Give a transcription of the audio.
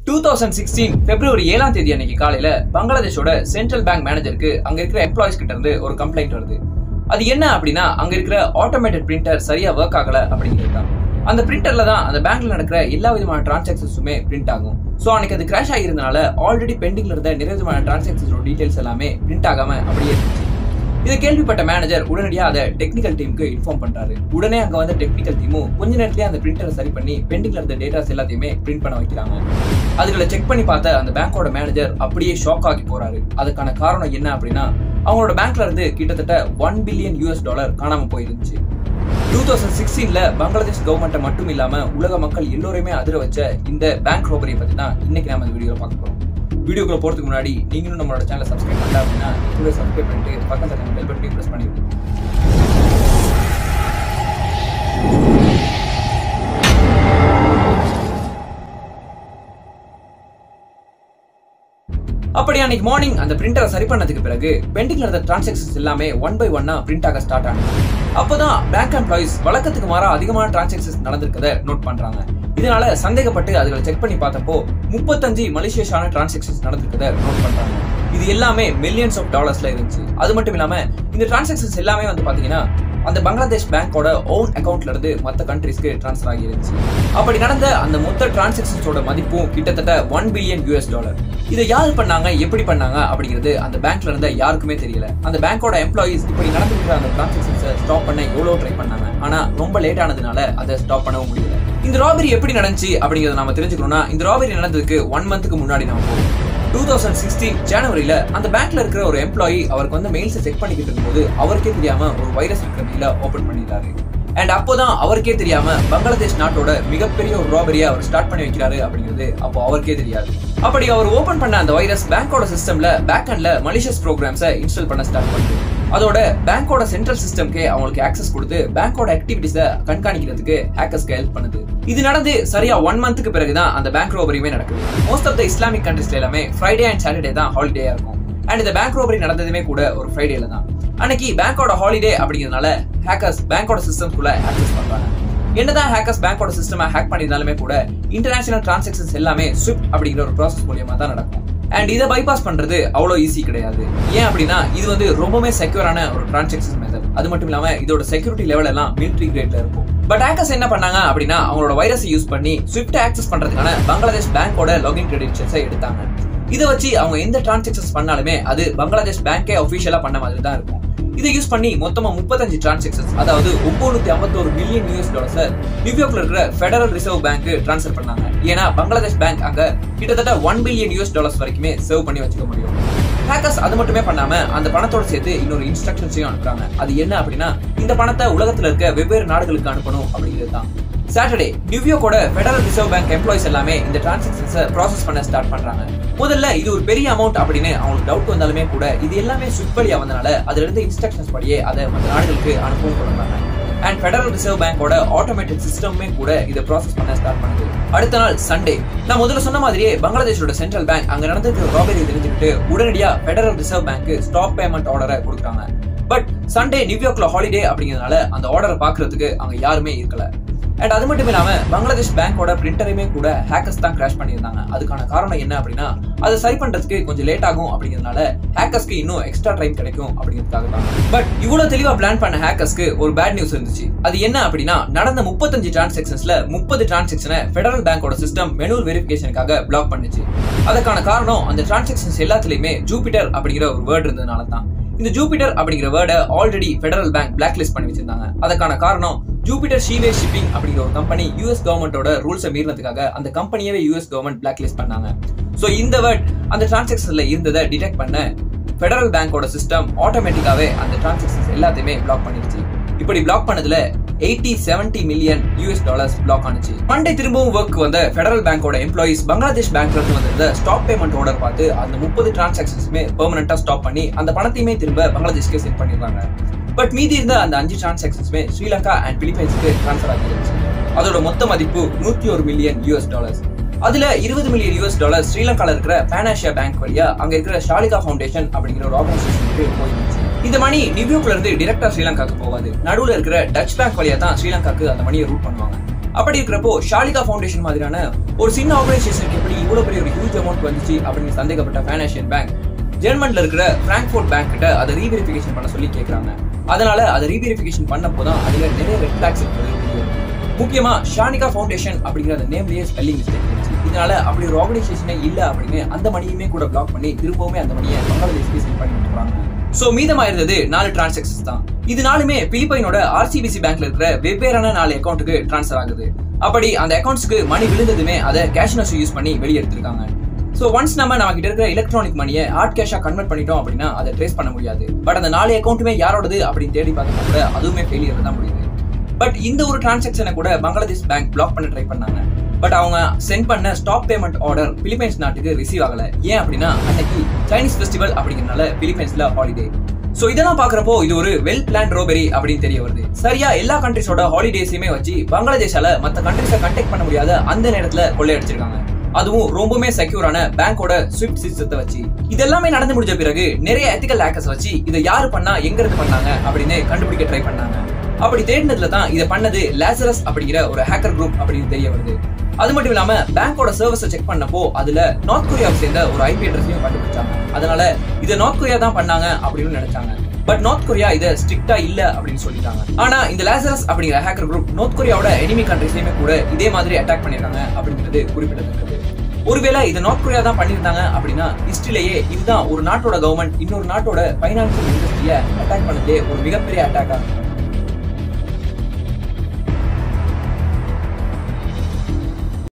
Two thousand sixteen பிப்ரவரி ஏழாம் தேதி அன்னைக்கு காலையில பங்களாதேஷோட சென்ட்ரல் பேங்க் மேனேஜருக்கு அங்க இருக்கிற எம்ப்ளாயிஸ் கிட்ட இருந்து ஒரு கம்ப்ளைண்ட் வருது அது என்ன அப்படின்னா அங்க இருக்கிற ஆட்டோமேட்டட் பிரிண்டர் சரியா ஒர்க் ஆகல அப்படிங்கிறது தான் அந்த பிரிண்டர்ல தான் அந்த பேங்க்ல நடக்கிற எல்லா விதமான டிரான்சாக்சன்ஸுமே பிரிண்ட் ஆகும் ஸோ அன்னைக்கு அது கிராஷ் ஆகியிருந்தனால ஆல்ரெடி பெண்டிங்ல இருந்த நிறைய விதமான டிரான்சாக்சன்ஸோட டீடைல்ஸ் எல்லாமே பிரிண்ட் ஆகாம அப்படியே இருந்துச்சு இதை கேள்விப்பட்ட மேனேஜர் உடனடியாக அதை டெக்னிக்கல் டீமுக்கு இன்ஃபார்ம் பண்றாரு உடனே அங்க வந்த டெக்னிக்கல் டீமும் கொஞ்ச நேரத்திலேயே அந்த பிரிண்டரை சரி பண்ணி பெண்டிங்ல இருந்த டேட்டாஸ் எல்லாத்தையுமே பிரிண்ட் பண்ண வைக்கிறாங்க அதுகளை செக் பண்ணி பார்த்த அந்த பேங்கோட மேனேஜர் அப்படியே ஷாக் ஆகி போறாரு அதுக்கான காரணம் என்ன அப்படின்னா அவங்களோட பேங்க்ல இருந்து கிட்டத்தட்ட ஒன் பில்லியன் யூஎஸ் டாலர் காணாம போயிருந்துச்சு டூ தௌசண்ட் சிக்ஸ்டீன்ல பங்களாதேஷ் கவர்மெண்ட்டை மட்டும் இல்லாம உலக மக்கள் எல்லோரையுமே அதிர வச்ச இந்த பேங்க் ரோபரியை பத்தி தான் இன்னைக்கு நாம இந்த வீடியோல பார்க்க போறோம் வீடியோக்குள்ள போறதுக்கு முன்னாடி நீங்களும் நம்மளோட சேனலை சப்ஸ்கிரைப் பண்ணல அப்படின்னா இப்பவே சப்ஸ்கிரைப் பண்ணிட்டு பக்கத்துல இருக்க பெல் பட்டனையும் பிரஸ் பண்ணிடுங்க அப்படி அன்னைக்கு மார்னிங் அந்த பிரிண்டரை சரி பண்ணதுக்கு பிறகு பெண்டிங்ல இருந்த டிரான்சாக்ஷன்ஸ் எல்லாமே ஒன் பை ஒன்னா பிரிண்ட் ஆக ஸ்டார்ட் ஆனது அப்பதான் பேங்க் எம்ப்ளாயிஸ் வழக்கத்துக்கு மாறா அதிகமான டிரான்சாக்ஷன்ஸ் நடந்திருக்கத நோட் பண்றாங்க இதனால சந்தேகப்பட்டு அதுகளை செக் பண்ணி பார்த்தப்போ முப்பத்தஞ்சு மலிஷியஸான டிரான்சாக்ஷன்ஸ் நடந்திருக்கத நோட் பண்றாங்க இது எல்லாமே மில்லியன்ஸ் ஆஃப் டாலர்ஸ்ல இருந்துச்சு அது மட்டும் இல்லாம இந்த டிரான்சாக்ஷன்ஸ் எல்லாமே வந்து பாத்தீங்கன்னா அந்த பங்களாதேஷ் பேங்கோட ஓன் அக்கவுண்ட்ல இருந்து மற்ற கண்ட்ரீஸ்க்கு டிரான்ஸ்ஃபர் ஆகிருந்துச்சு அப்படி நடந்த அந்த மொத்த டிரான்சாக்ஷன்ஸோட மதிப்பும் கிட்டத்தட்ட ஒன் பில்லியன் யூஎஸ் டாலர் இதை யார் பண்ணாங்க எப்படி பண்ணாங்க அப்படிங்கிறது அந்த பேங்க்ல இருந்த யாருக்குமே தெரியல அந்த பேங்கோட எம்ப்ளாயிஸ் இப்படி நடந்துக்கிற அந்த டிரான்சாக்ஷன்ஸை ஸ்டாப் பண்ண எவ்வளவு ட்ரை பண்ணாங்க ஆனா ரொம்ப லேட் ஆனதுனால அதை ஸ்டாப் பண்ணவும் முடியல இந்த ராபரி எப்படி நடந்துச்சு அப்படிங்கறத நாம தெரிஞ்சுக்கணும்னா இந்த ராபரி நடந்ததுக்கு ஒன் மந்த்துக்கு முன்னாடி நாம போவோம் டூ தௌசண்ட் சிக்ஸ்டீன் ஜனவரியில அந்த பேங்க்ல இருக்கிற ஒரு எம்ப்ளாயி அவருக்கு வந்து மெயில்ஸ் செக் பண்ணிக்கிட்டு இருக்கும்போது அவருக்கே தெரியாம ஒரு வைரஸ் இருக்கிற மெயில ஓபன் பண்ணிடுறாரு அண்ட் அப்போதான் அவருக்கே தெரியாம பங்களாதேஷ் நாட்டோட மிகப்பெரிய ஒரு ராபரியை அவர் ஸ்டார்ட் பண்ணி வைக்கிறாரு அப்படிங்கிறது அப்போ அவருக்கே தெரியாது அப்படி அவர் ஓபன் பண்ண அந்த வைரஸ் பேங்கோட சிஸ்டம்ல பேக் அண்ட்ல மலிஷியஸ் ப்ரோக்ராம்ஸை இன்ஸ்டால் பண்ண ஸ்டார்ட் பண்ணுது அதோட பேங்கோட சென்ட்ரல் சிஸ்டம்க்கே அவங்களுக்கு ஆக்சஸ் கொடுத்து பேங்கோட ஆக்டிவிட்டிஸை கண்காணிக்கிறதுக்கு ஹேக்கர்ஸ்க்கு ஹெல்ப் பண்ணுது இது நடந்து சரியா ஒன் மந்த்துக்கு பிறகுதான் அந்த பேங்க் ரோபரியுமே நடக்குது மோஸ்ட் ஆஃப் த இஸ்லாமிக் கண்ட்ரிஸ்ல எல்லாமே ஃப்ரைடே அண்ட் சாட்டர்டே தான் ஹாலிடேயா இருக்கும் அண்ட் இந்த பேங்க் ரோபரி நடந்ததுமே கூட ஒரு ஃப்ரைடேல தான் அன்னைக்கு பேங்கோட ஹாலிடே அப்படிங்கிறதுனால ஹேக்கர்ஸ் பேங்கோட சிஸ்டம்குள்ள ஆக்சஸ் பண்றாங்க என்னதான் ஹேக்கர்ஸ் பேங்கோட சிஸ்டம் ஹேக் பண்ணியிருந்தாலுமே கூட இன்டர்நேஷனல் டிரான்சாக்ஷன்ஸ் எல்லாமே ஸ்விஃப்ட் அப்படிங்கிற ஒரு ப்ராசஸ் மூலியமா தான் நடக்கும் அண்ட் இதை பைபாஸ் பண்றது அவ்வளோ ஈஸி கிடையாது ஏன் அப்படின்னா இது வந்து ரொம்பவே செக்யூரான ஒரு டிரான்சாக்ஷன் மெத்தட் அது மட்டும் இல்லாம இதோட செக்யூரிட்டி லெவல் எல்லாம் மிலிட்ரி கிரேட்ல இருக்கும் பட் ஹேக்கர்ஸ் என்ன பண்ணாங்க அப்படின்னா அவங்களோட வைரஸை யூஸ் பண்ணி ஸ்விஃப்ட் ஆக்சஸ் பண்றதுக்கான பங்களாதேஷ் பேங்கோட லாகின் கிரெடிட்ஸை எடுத்தாங்க இதை வச்சு அவங்க எந்த டிரான்சாக்ஷன்ஸ் பண்ணாலுமே அது பங்களாதேஷ் பேங்கே அஃபிஷியலா பண்ண மாதிரி தான் இருக்கும் இதை யூஸ் பண்ணி மொத்தமா முப்பத்தஞ்சு டிரான்சாக்ஷன்ஸ் அதாவது ஒன்பது ஐம்பத்தோரு மில்லியன் யூஎஸ் டாலர்ஸ் நியூயார்க்ல இருக்கிற ஃபெடரல் ரிசர்வ் பேங்க் ட்ரான்ஸ்ஃபர் பண்ணாங்க ஏன்னா பங்களாதேஷ் பேங்க் அங்க கிட்டத்தட்ட ஒன் பில்லியன் யூஎஸ் டாலர்ஸ் வரைக்குமே சேவ் பண்ணி வச்சுக்க முடியும் ஹேக்கர்ஸ் அது மட்டுமே பண்ணாம அந்த பணத்தோட சேர்த்து இன்னொரு இன்ஸ்ட்ரக்ஷன்ஸையும் அனுப்புறாங்க அது என்ன அப்படின்னா இந்த பணத்தை உலகத்துல இருக்க வெவ்வேறு நாடுகளுக்கு அனுப்பணும் அப்படிங்கிறது தான் சாட்டர்டே நியூயார்க்கோட ஃபெடரல் ரிசர்வ் பேங்க் எம்ப்ளாயிஸ் எல்லாமே இந்த டிரான்சாக்ஷன்ஸை ப்ராசஸ் பண்ண ஸ்டார்ட் பண்றாங்க முதல்ல இது ஒரு பெரிய அமௌண்ட் அப்படின்னு அவங்களுக்கு டவுட் வந்தாலுமே கூட இது எல்லாமே ஸ்விஃப்ட் வழியா வந்தனால அதுல இருந்து இன்ஸ்ட்ரக்ஷன்ஸ் படியே அதை மற்ற நாடுகளுக்கு அனுப்பவும் தொடங்குறாங்க அண்ட் ஃபெடரல் ரிசர்வ் பேங்கோட ஆட்டோமேட்டிக் சிஸ்டமே கூட இதை ப்ராசஸ் பண்ண ஸ்டார்ட் பண்ணுது அடுத்த நாள் சண்டே நான் முதல்ல சொன்ன மாதிரியே பங்களாதேஷோட சென்ட்ரல் பேங்க் அங்க நடந்திருக்கிற ராபரி தெரிஞ்சுக்கிட்டு உடனடியா federal reserve bank stop payment ஆர்டரை கொடுக்குறாங்க பட் சண்டே நியூயார்க்ல ஹாலிடே அப்படிங்கிறதுனால அந்த ஆர்டரை பாக்குறதுக்கு அங்க யாருமே இருக்கல அண்ட் அது மட்டும் இல்லாம பங்களாதேஷ் பேங்கோட பிரிண்டரையுமே கூட ஹேக்கர்ஸ் தான் கிராஷ் பண்ணியிருந்தாங்க அதுக்கான காரணம் என்ன அப்படின்னா அதை சரி பண்றதுக்கு கொஞ்சம் லேட் ஆகும் அப்படிங்கிறதுனால ஹேக்கர்ஸ்க்கு இன்னும் எக்ஸ்ட்ரா டைம் கிடைக்கும் அப்படிங்கிறதுக்காக தான் பட் இவ்வளவு தெளிவா பிளான் பண்ண ஹேக்கர்ஸ்க்கு ஒரு பேட் நியூஸ் இருந்துச்சு அது என்ன அப்படின்னா நடந்த முப்பத்தஞ்சு டிரான்சாக்ஷன்ஸ்ல முப்பது டிரான்சாக்ஷனை ஃபெடரல் பேங்கோட சிஸ்டம் மெனுவல் வெரிஃபிகேஷனுக்காக பிளாக் பண்ணுச்சு அதுக்கான காரணம் அந்த டிரான்சாக்ஷன்ஸ் எல்லாத்துலயுமே ஜூபிட்டர் அப்படிங்கிற ஒரு வேர்டு இருந்ததுனால தான் இந்த ஜூபிட்டர் அப்படிங்கிற வேர்டை already federal bank blacklist பண்ணி வச்சிருந்தாங்க அதுக்கான காரணம் ஜூபிட்டர் ஷீவே ஷிப்பிங் அப்படிங்கிற ஒரு கம்பெனி யூஎஸ் கவர்மெண்டோட ரூல்ஸை மீறினதுக்காக அந்த கம்பெனியவே யூஎஸ் கவர்மெண்ட் பிளாக் லிஸ்ட் பண்ணாங்க ஸோ இந்த வேர்ட் அந்த டிரான்சாக்ஷன்ல இருந்ததை டிடெக்ட் பண்ண ஃபெடரல் பேங்கோட சிஸ்டம் ஆட்டோமேட்டிக்காவே அந்த டிரான்சாக்ஷன்ஸ் எல்லாத்தையுமே பிளாக் பண்ணிடுச்சு இப்படி பிளாக் பண்ணதுல eighty seventy million US dollars block ஆனிச்சு மண்டே திரும்பவும் ஒர்க் வந்த ஃபெடரல் பேங்கோட எம்ப்ளாயிஸ் பங்களாதேஷ் பேங்க்ல இருந்து வந்திருந்த ஸ்டாப் பேமெண்ட் ஆர்டர் பார்த்து அந்த முப்பது டிரான்சாக்ஷன்ஸுமே பெர்மனண்டா ஸ்டாப் பண்ணி அந்த பணத்தையுமே திரும்ப பங்களாதேஷ்க்கு சென்ட் பண்ணிடுறாங்க பட் மீதி இருந்த அந்த அஞ்சு டிரான்சாக்ஷன்ஸுமே ஸ்ரீலங்கா அண்ட் பிலிப்பைன்ஸ்க்கு ட்ரான்ஸ்ஃபர் ஆகிருச்சு அதோட மொத்த மதிப்பு நூத்தி ஒரு மில்லியன் யூஎஸ் டாலர்ஸ் அதுல இருபது மில்லியன் யூஎஸ் டாலர் ஸ்ரீலங்கால இருக்கிற பேனாஷியா பேங்க் வழியா அங்க இருக்கிற ஷாலிகா ஃபவுண்டேஷன் அப்படிங்கிற ஒரு ஆர்கனைசேஷனுக்கு போயிருந்துச்சு இந்த மணி நியூயார்க்ல இருந்து டிரெக்டா ஸ்ரீலங்காக்கு போகாது நடுவுல இருக்கிற டச் பேங்க் வழியா தான் ஸ்ரீலங்காக்கு அந்த மணியை ரூட் பண்ணுவாங்க அப்படி இருக்கிறப்போ ஷாலிகா ஃபவுண்டேஷன் மாதிரியான ஒரு சின்ன ஆர்கனைசேஷனுக்கு எப்படி இவ்வளவு பெரிய ஒரு ஹியூஜ் அமௌண்ட் வந்துச்சு அப்படின்னு சந்தேகப்பட்ட ஃபைனான்சியல் பேங்க் ஜெர்மன்ல இருக்கிற பிராங்க்ஃபோர்ட் பேங்க் கிட்ட அதை ரீவெரிஃபிகேஷன் பண்ண சொல்லி கேக்குறாங்க அதனால அதை ரீவெரிஃபிகேஷன் பண்ணப்போ தான் அதுல நிறைய ரெட் ஃபிளாக்ஸ் இருக்கிறது தெரிய வருது. முக்கியமா ஷானிகா ஃபவுண்டேஷன் அப்படிங்கிற அந்த நேம்லயே ஸ்பெல்லிங் மிஸ்டேக் இருந்துச்சு இதனால அப்படி ஒரு ஆர்கனைசேஷனே இல்ல அப்படின்னு அந்த மணியுமே கூட பிளாக் பண்ணி திரும்பவுமே அந்த மணியை பங்களாதேஷ்க்கு சென்ட் பண்ணி விட்டுறாங்க சோ மீதமா இருந்தது நாலு டிரான்சாக்சன்ஸ் தான் இது நாலுமே பிலிப்பைனோட ஆர்சிபிசி பேங்க்ல இருக்கிற வெவ்வேறான நாலு அக்கௌண்ட்டுக்கு ட்ரான்ஸ்ஃபர் ஆகுது அப்படி அந்த அக்கௌண்ட்ஸ்க்கு மணி விழுந்ததுமே அதை கேஷ்னஸ் யூஸ் பண்ணி வெளியே எடுத்திருக்காங்க சோ ஒன்ஸ் நம்ம நம்ம கிட்ட இருக்கிற எலக்ட்ரானிக் மணியை ஹார்ட் கேஷா கன்வெர்ட் பண்ணிட்டோம் அப்படின்னா அதை ட்ரேஸ் பண்ண முடியாது பட் அந்த நாலு அக்கௌண்ட்டுமே யாரோடது அப்படின்னு தேடி பார்த்தா கூட அதுவுமே ஃபெயிலியர் தான் முடியுது பட் இந்த ஒரு டிரான்சாக்ஷனை கூட பங்களாதேஷ் பேங்க் பிளாக் பண்ண ட்ரை பண்ணாங்க பட் அவங்க சென்ட் பண்ண ஸ்டாப் பேமெண்ட் ஆர்டர் பிலிப்பைன்ஸ் நாட்டுக்கு ரிசீவ் ஆகல ஏன் அப்படின்னா அன்னைக்கு சைனீஸ் ஃபெஸ்டிவல் அப்படிங்கறனால பிலிப்பைன்ஸ்ல ஹாலிடே சோ இதெல்லாம் பாக்குறப்போ இது ஒரு வெல் பிளான் ரோபெரி அப்படின்னு தெரிய வருது சரியா எல்லா கண்ட்ரிஸோட ஹாலிடேஸையுமே வச்சு பங்களாதேஷால மத்த கண்ட்ரிஸை கண்டெக்ட் பண்ண முடியாத அந்த நேரத்துல கொள்ளையடிச்சிருக்காங்க அதுவும் ரொம்பவுமே செக்யூரான பேங்கோட ஸ்விஃப்ட் சிஸ்டத்தை வச்சு இதெல்லாமே நடந்து முடிஞ்ச பிறகு நிறைய எத்திக்கல் ஹேக்கர்ஸ் வச்சு இதை யாரு பண்ணா எங்க இருந்து பண்ணாங்க அப்படின்னு கண்டுபிடிக்க ட்ரை பண்ணாங்க அப்படி தேடினதுல தான் இதை பண்ணது லேசரஸ் அப்படிங்கிற ஒரு ஹேக்கர் குரூப் அப்படின்னு தெரிய வருது அது மட்டும் இல்லாம பேங்கோட சர்வீஸை செக் பண்ணப்போ அதுல நார்த் கொரியாவை சேர்ந்த ஒரு ஐபி அட்ரஸையும் கண்டுபிடிச்சாங்க அதனால இதை நார்த் கொரியா தான் பண்ணாங்க அப்படின்னு நினைச்சாங்க பட் நார்த் கொரியா இதை ஸ்ட்ரிக்டா இல்ல அப்படின்னு சொல்லிட்டாங்க ஆனா இந்த லேசரஸ் அப்படிங்கிற ஹேக்கர் குரூப் நார்த் கொரியாவோட எனிமி கண்ட்ரிஸையுமே கூட இதே மாதிரி அட்டாக் பண்ணிருக்காங்க அப்படிங்கிறது குறிப்பிடத்தக்கது ஒருவேளை இதை நார்த் கொரியா தான் பண்ணியிருந்தாங்க அப்படின்னா ஹிஸ்டரியிலேயே இதுதான் ஒரு நாட்டோட கவர்மெண்ட் இன்னொரு நாட்டோட பைனான்சியல் இண்டஸ்ட்ரியை அட்டாக் பண்ணதே ஒரு மிகப்பெரிய அட்டாக்கா இருக்கும்